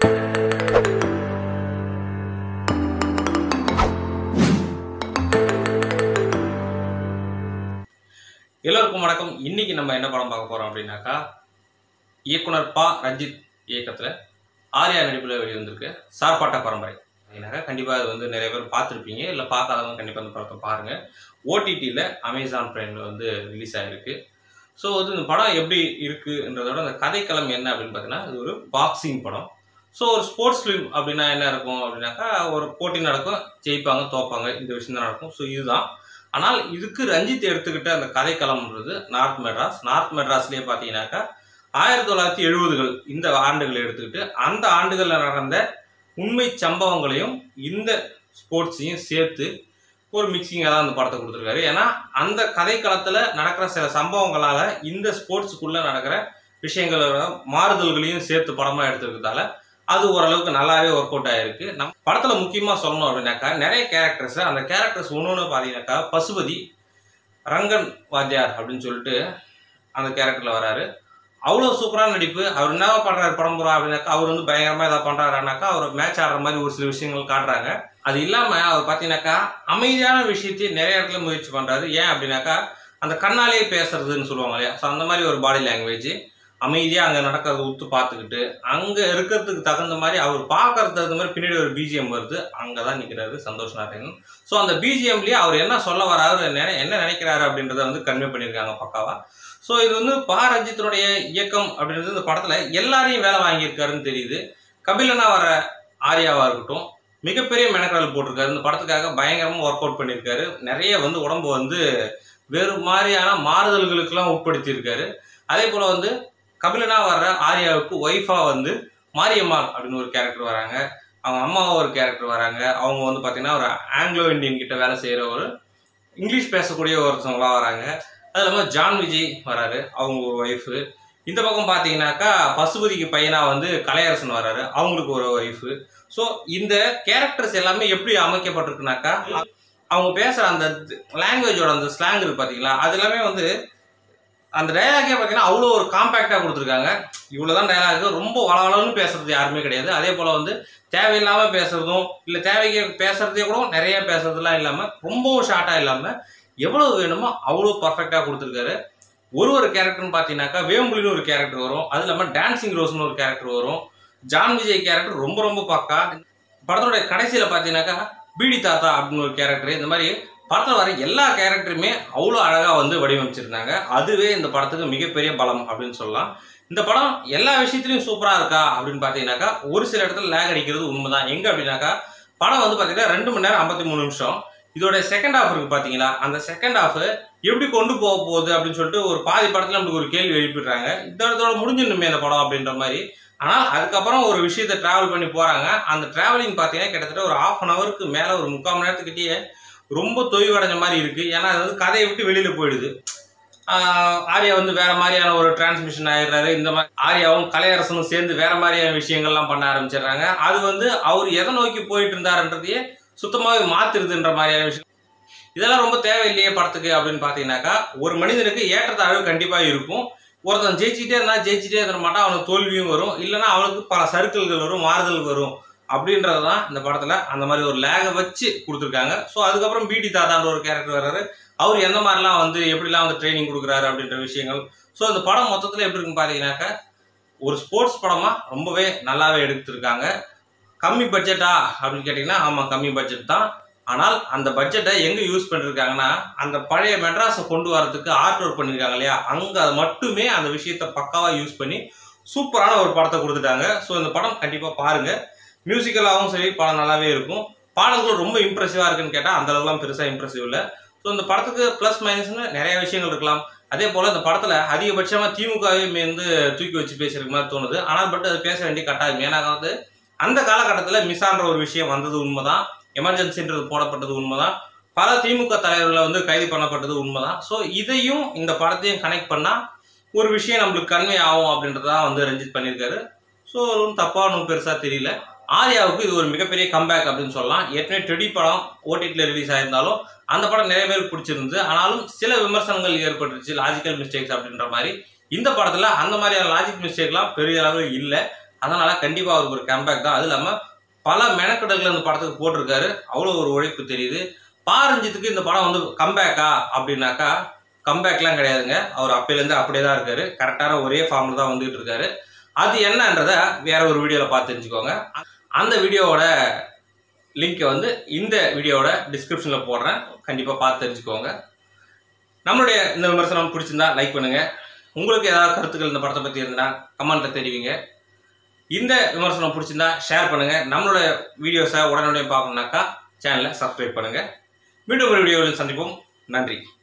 எல்லோருக்கும் வணக்கம் இன்னைக்கு நம்ம என்ன படம் பார்க்க போறோம் அப்படின்னாக்கா இயக்குனர் பா ரஞ்சித் இயக்கத்தில் ஆர்யா நடிப்பில் வெளிவந்திருக்கு சார்பாட்ட பரம்பரை அப்படின்னாக்கா கண்டிப்பாக அது வந்து நிறைய பேர் பார்த்துருப்பீங்க இல்லை பார்க்காதவங்க கண்டிப்பாக அந்த படத்தை பாருங்கள் ஓடிடியில் அமேசான் பிரைமில் வந்து ரிலீஸ் ஆகிருக்கு ஸோ வந்து இந்த படம் எப்படி இருக்குன்றதோட அந்த கதைக்களம் என்ன அப்படின்னு பார்த்தீங்கன்னா இது ஒரு பாக்ஸிங் படம் ஸோ ஒரு ஸ்போர்ட்ஸ் ஃபிலிம் அப்படின்னா என்ன இருக்கும் அப்படின்னாக்கா ஒரு போட்டி நடக்கும் ஜெயிப்பாங்க தோப்பாங்க இந்த விஷயம் தான் நடக்கும் ஸோ இதுதான் ஆனால் இதுக்கு ரஞ்சித் எடுத்துக்கிட்ட அந்த கதைக்களம்ன்றது நார்த் மெட்ராஸ் நார்த் மெட்ராஸ்லேயே பார்த்தீங்கன்னாக்கா ஆயிரத்தி தொள்ளாயிரத்தி எழுபதுகள் இந்த ஆண்டுகளை எடுத்துக்கிட்டு அந்த ஆண்டுகளில் நடந்த உண்மை சம்பவங்களையும் இந்த ஸ்போர்ட்ஸையும் சேர்த்து ஒரு மிக்சிங்காக தான் அந்த படத்தை கொடுத்துருக்காரு ஏன்னா அந்த கதைக்களத்தில் நடக்கிற சில சம்பவங்களால் இந்த ஸ்போர்ட்ஸுக்குள்ளே நடக்கிற விஷயங்களோட மாறுதல்களையும் சேர்த்து படமாக எடுத்துருக்கிறதால அது ஓரளவுக்கு நல்லாவே ஒர்க் அவுட் ஆயிருக்கு நம்ம படத்தில் முக்கியமாக சொல்லணும் அப்படின்னாக்கா நிறைய கேரக்டர்ஸ் அந்த கேரக்டர்ஸ் ஒன்று ஒன்று பார்த்தீங்கன்னாக்கா பசுபதி ரங்கன் வாத்தியார் அப்படின்னு சொல்லிட்டு அந்த கேரக்டரில் வராரு அவ்வளோ சூப்பரான நடிப்பு அவர் என்ன பண்ணுறாரு படம் பூரா அப்படின்னாக்கா அவர் வந்து பயங்கரமாக எதாவது பண்ணுறாருனாக்கா அவர் மேட்ச் ஆடுற மாதிரி ஒரு சில விஷயங்கள் காட்டுறாங்க அது இல்லாமல் அவர் பார்த்தீங்கன்னாக்கா அமைதியான விஷயத்தையும் நிறைய இடத்துல முயற்சி பண்ணுறாரு ஏன் அப்படின்னாக்கா அந்த கண்ணாலே பேசுறதுன்னு சொல்லுவாங்க இல்லையா ஸோ அந்த மாதிரி ஒரு பாடி லாங்குவேஜ் அமைதியாக அங்கே நடக்கிறத உத்து பார்த்துக்கிட்டு அங்கே இருக்கிறதுக்கு தகுந்த மாதிரி அவர் பார்க்கறதுக்கு தகுந்த மாதிரி பின்னாடி ஒரு பிஜிஎம் வருது அங்கே தான் நிற்கிறாரு சந்தோஷ் நாராயணன் ஸோ அந்த பிஜிஎம்லேயே அவர் என்ன சொல்ல வராரு என்ன என்ன நினைக்கிறாரு அப்படின்றத வந்து கன்வே பண்ணியிருக்காங்க பக்காவா ஸோ இது வந்து பா ரஞ்சித்தினுடைய இயக்கம் அப்படின்றது இந்த படத்தில் எல்லாரையும் வேலை வாங்கியிருக்காருன்னு தெரியுது கபிலனா வர ஆர்யாவாக இருக்கட்டும் மிகப்பெரிய மெனக்கடல் போட்டிருக்காரு இந்த படத்துக்காக பயங்கரமாக ஒர்க் அவுட் பண்ணியிருக்காரு நிறைய வந்து உடம்பு வந்து வேறு மாதிரியான மாறுதல்களுக்கெல்லாம் உட்படுத்தியிருக்காரு அதே போல் வந்து கபிலனா வர்ற ஆர்யாவுக்கு ஒய்ஃபாக வந்து மாரியம்மாள் அப்படின்னு ஒரு கேரக்டர் வராங்க அவங்க அம்மாவை ஒரு கேரக்டர் வராங்க அவங்க வந்து பார்த்தீங்கன்னா ஒரு ஆங்கிலோ இந்தியன் கிட்ட வேலை செய்கிற ஒரு இங்கிலீஷ் பேசக்கூடிய ஒருத்தவங்களா வராங்க அது இல்லாமல் ஜான் விஜய் வராரு அவங்க ஒரு ஒய்ஃபு இந்த பக்கம் பார்த்தீங்கன்னாக்கா பசுபதிக்கு பையனாக வந்து கலையரசன் வராரு அவங்களுக்கு ஒரு ஒய்ஃபு ஸோ இந்த கேரக்டர்ஸ் எல்லாமே எப்படி அமைக்கப்பட்டிருக்குனாக்கா அவங்க பேசுகிற அந்த லாங்குவேஜோட அந்த ஸ்லாங் இருக்கு பார்த்தீங்களா அது எல்லாமே வந்து அந்த டைலாகே பார்த்தீங்கன்னா அவ்வளோ ஒரு காம்பேக்டாக கொடுத்துருக்காங்க இவ்வளோ தான் டைலாக் ரொம்ப வளவளன்னு பேசுறது யாருமே கிடையாது அதே போல் வந்து தேவையில்லாமல் பேசுறதும் இல்லை தேவைக்கு பேசுறதே கூட நிறைய பேசுறதுலாம் இல்லாமல் ரொம்பவும் ஷார்ட்டாக இல்லாமல் எவ்வளோ வேணுமோ அவ்வளோ பர்ஃபெக்டாக கொடுத்துருக்காரு ஒரு ஒரு கேரக்டர்னு பார்த்தீங்கன்னாக்கா வேம்புலின்னு ஒரு கேரக்டர் வரும் அது இல்லாமல் டான்சிங் ரோஸ்னு ஒரு கேரக்டர் வரும் ஜான் விஜய் கேரக்டர் ரொம்ப ரொம்ப பக்கா படத்தோட கடைசியில் பார்த்தீங்கன்னாக்கா பீடி தாத்தா அப்படின்னு ஒரு கேரக்டர் இந்த மாதிரி படத்தில் வர எல்லா கேரக்டருமே அவ்வளோ அழகாக வந்து வடிவமைச்சிருந்தாங்க அதுவே இந்த படத்துக்கு மிகப்பெரிய பலம் அப்படின்னு சொல்லலாம் இந்த படம் எல்லா விஷயத்துலையும் சூப்பராக இருக்கா அப்படின்னு பார்த்தீங்கன்னாக்கா ஒரு சில இடத்துல லேக் அடிக்கிறது உண்மைதான் எங்கே அப்படின்னாக்கா படம் வந்து பார்த்தீங்கன்னா ரெண்டு மணி நேரம் ஐம்பத்தி மூணு நிமிஷம் இதோட செகண்ட் ஹாஃப் இருக்கு பார்த்தீங்களா அந்த செகண்ட் ஹாஃப் எப்படி கொண்டு போக போகுது அப்படின்னு சொல்லிட்டு ஒரு பாதி படத்தில் நம்மளுக்கு ஒரு கேள்வி எழுப்பிடுறாங்க இந்த இடத்தோட முடிஞ்சிடணுமே அந்த படம் அப்படின்ற மாதிரி ஆனால் அதுக்கப்புறம் ஒரு விஷயத்தை ட்ராவல் பண்ணி போகிறாங்க அந்த ட்ராவலிங் பார்த்தீங்கன்னா கிட்டத்தட்ட ஒரு ஆஃப் அன் ஹவருக்கு மேலே ஒரு முக்கால் மணி நேரத்துக்கிட்டே ரொம்ப தொய்வடைஞ்ச மாதிரி இருக்குது ஏன்னா அது வந்து கதையை விட்டு வெளியில் போயிடுது ஆஹ் ஆர்யா வந்து வேற மாதிரியான ஒரு டிரான்ஸ்மிஷன் ஆயிடுறாரு இந்த மாதிரி ஆர்யாவும் கலையரசனும் சேர்ந்து வேற மாதிரியான விஷயங்கள்லாம் பண்ண ஆரம்பிச்சிடுறாங்க அது வந்து அவர் எதை நோக்கி போயிட்டு இருந்தாருன்றதையே சுத்தமாகவே மாத்திருதுன்ற மாதிரியான விஷயம் இதெல்லாம் ரொம்ப தேவையில்லையே படத்துக்கு அப்படின்னு பார்த்தீங்கன்னாக்கா ஒரு மனிதனுக்கு ஏற்றத்தாழ்வு கண்டிப்பாக இருக்கும் ஒருத்தன் ஜெயிச்சுட்டே இருந்தா ஜெயிச்சுட்டே இருந்த மாட்டான் அவனுக்கு தோல்வியும் வரும் இல்லைன்னா அவனுக்கு பல சர்க்கிள்கள் வரும் மாறுதல் வரும் அப்படின்றது தான் இந்த படத்தில் அந்த மாதிரி ஒரு லேகை வச்சு கொடுத்துருக்காங்க ஸோ அதுக்கப்புறம் பிடி தாத்தான்ற ஒரு கேரக்டர் வர்றாரு அவர் எந்த மாதிரிலாம் வந்து எப்படிலாம் வந்து ட்ரைனிங் கொடுக்குறாரு அப்படின்ற விஷயங்கள் ஸோ இந்த படம் மொத்தத்தில் எப்படி இருக்குன்னு பார்த்தீங்கன்னாக்கா ஒரு ஸ்போர்ட்ஸ் படமாக ரொம்பவே நல்லாவே எடுத்திருக்காங்க கம்மி பட்ஜெட்டா அப்படின்னு கேட்டிங்கன்னா ஆமாம் கம்மி பட்ஜெட் தான் ஆனால் அந்த பட்ஜெட்டை எங்கே யூஸ் பண்ணியிருக்காங்கன்னா அந்த பழைய மெட்ராஸை கொண்டு வரதுக்கு ஆர்ட் ஒர்க் பண்ணியிருக்காங்க இல்லையா அங்கே அதை மட்டுமே அந்த விஷயத்தை பக்காவாக யூஸ் பண்ணி சூப்பரான ஒரு படத்தை கொடுத்துட்டாங்க ஸோ இந்த படம் கண்டிப்பாக பாருங்கள் மியூசிக்கலாகவும் சரி படம் நல்லாவே இருக்கும் பாடல்கள் ரொம்ப இம்ப்ரெசிவாக இருக்குன்னு கேட்டால் அந்த அளவுக்குலாம் பெருசாக இம்ப்ரெசிவ் இல்லை ஸோ இந்த படத்துக்கு ப்ளஸ் மைனஸ்னு நிறைய விஷயங்கள் இருக்கலாம் அதே போல் இந்த படத்தில் அதிகபட்சமாக திமுகவே வந்து தூக்கி வச்சு பேசுகிற மாதிரி தோணுது ஆனால் பட் அது பேச வேண்டிய கட்டாயம் ஏன்னா வந்து அந்த காலகட்டத்தில் மிஸ்ஸான்ற ஒரு விஷயம் வந்தது உண்மைதான் எமர்ஜென்சின்றது போடப்பட்டது உண்மைதான் பல திமுக தலைவர்களை வந்து கைது பண்ணப்பட்டது உண்மைதான் ஸோ இதையும் இந்த படத்தையும் கனெக்ட் பண்ணால் ஒரு விஷயம் நம்மளுக்கு கன்வே ஆகும் அப்படின்றதான் வந்து ரஞ்சித் பண்ணியிருக்காரு ஸோ ஒன்றும் தப்பாக ஒன்றும் பெருசாக தெரியல ஆர்யாவுக்கு இது ஒரு மிகப்பெரிய கம்பேக் அப்படின்னு சொல்லலாம் ஏற்கனவே டெடி படம் ஓடிடியில் ரிலீஸ் ஆயிருந்தாலும் அந்த படம் நிறைய பேருக்கு பிடிச்சிருந்தது ஆனாலும் சில விமர்சனங்கள் ஏற்பட்டுருச்சு லாஜிக்கல் மிஸ்டேக்ஸ் அப்படின்ற மாதிரி இந்த படத்தில் அந்த மாதிரியான லாஜிக் மிஸ்டேக்லாம் பெரிய அளவில் இல்லை அதனால் கண்டிப்பாக அவருக்கு ஒரு கம்பேக் தான் அது இல்லாமல் பல மெனக்கடல்கள் அந்த படத்துக்கு போட்டிருக்காரு அவ்வளோ ஒரு உழைப்பு தெரியுது பாரஞ்சித்துக்கு இந்த படம் வந்து கம்பேக்கா அப்படின்னாக்கா கம்பேக்லாம் கிடையாதுங்க அவர் அப்பையிலேருந்து அப்படியே தான் இருக்காரு கரெக்டான ஒரே ஃபார்மில் தான் வந்துகிட்டு இருக்காரு அது என்னன்றத வேற ஒரு வீடியோவில் பார்த்து தெரிஞ்சுக்கோங்க அந்த வீடியோவோட லிங்க்கை வந்து இந்த வீடியோவோட டிஸ்கிரிப்ஷனில் போடுறேன் கண்டிப்பாக பார்த்து தெரிஞ்சுக்கோங்க நம்மளுடைய இந்த விமர்சனம் பிடிச்சிருந்தா லைக் பண்ணுங்க உங்களுக்கு ஏதாவது கருத்துக்கள் இந்த படத்தை பற்றி இருந்தால் கமெண்ட்டில் தெரிவிங்க இந்த விமர்சனம் பிடிச்சிருந்தா ஷேர் பண்ணுங்க நம்மளோட வீடியோஸை உடனுடைய பார்க்கணுன்னாக்கா சேனலை சப்ஸ்கிரைப் பண்ணுங்க மீண்டும் ஒரு வீடியோவில் சந்திப்போம் நன்றி